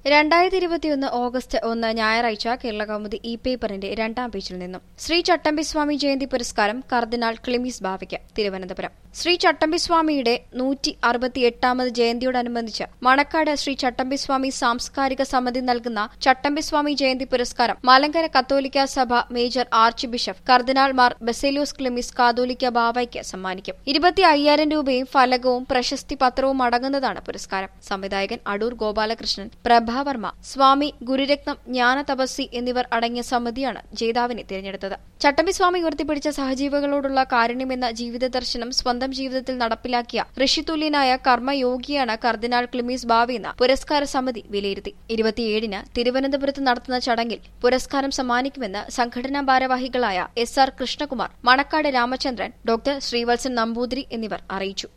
രണ്ടായിരത്തി ഇരുപത്തിയൊന്ന് ഓഗസ്റ്റ് ഒന്ന് ഞായറാഴ്ച കേരള കൗമുദി ഇ പേപ്പറിന്റെ രണ്ടാം പേജിൽ നിന്നും ശ്രീ ചട്ടമ്പിസ്വാമി ജയന്തി പുരസ്കാരം കർദിനാൾ ക്ലിമിസ് ബാവയ്ക്ക് തിരുവനന്തപുരം ശ്രീ ചട്ടമ്പിസ്വാമിയുടെ നൂറ്റി അറുപത്തിയെട്ടാമത് ജയന്തിയോടനുബന്ധിച്ച് മണക്കാട് ശ്രീ ചട്ടമ്പിസ്വാമി സാംസ്കാരിക സമിതി നൽകുന്ന ചട്ടമ്പിസ്വാമി ജയന്തി പുരസ്കാരം മലങ്കര കത്തോലിക്ക സഭ major archbishop cardinal Mar Baselios Cleemis കാതോലിക്ക ബാവയ്ക്ക് സമ്മാനിക്കും ഇരുപത്തി അയ്യായിരം രൂപയും ഫലകവും പ്രശസ്തി പത്രവും അടങ്ങുന്നതാണ് പുരസ്കാരം സംവിധായകൻ അടൂർ ഗോപാലകൃഷ്ണൻ പ്രഭാവർമ്മ സ്വാമി ഗുരുരത്നം ജ്ഞാന തപസ്സി എന്നിവർ അടങ്ങിയ സമിതിയാണ് ജേതാവിനെ തിരഞ്ഞെടുത്തത് ചട്ടമ്പിസ്വാമി ഉയർത്തിപ്പിടിച്ച സഹജീവികളോടുള്ള കാരുണ്യമെന്ന ജീവിത ദർശനം സ്വന്തം ജീവിതത്തിൽ നടപ്പിലാക്കിയ ഋഷിതുല്യനായ കർമ്മയോഗിയാണ് കർദിനാൾ ക്ലിമീസ് ബാവെന്ന് പുരസ്കാര സമിതി വിലയിരുത്തി ഇരുപത്തിയേഴിന് തിരുവനന്തപുരത്ത് നടത്തുന്ന ചടങ്ങിൽ പുരസ്കാരം സമ്മാനിക്കുമെന്ന് സംഘടനാ ഭാരവാഹികളായ S R Krishnakumar Manakkad Ramachandran doctor Sreevalsan Namboothiri എന്നിവർ അറിയിച്ചു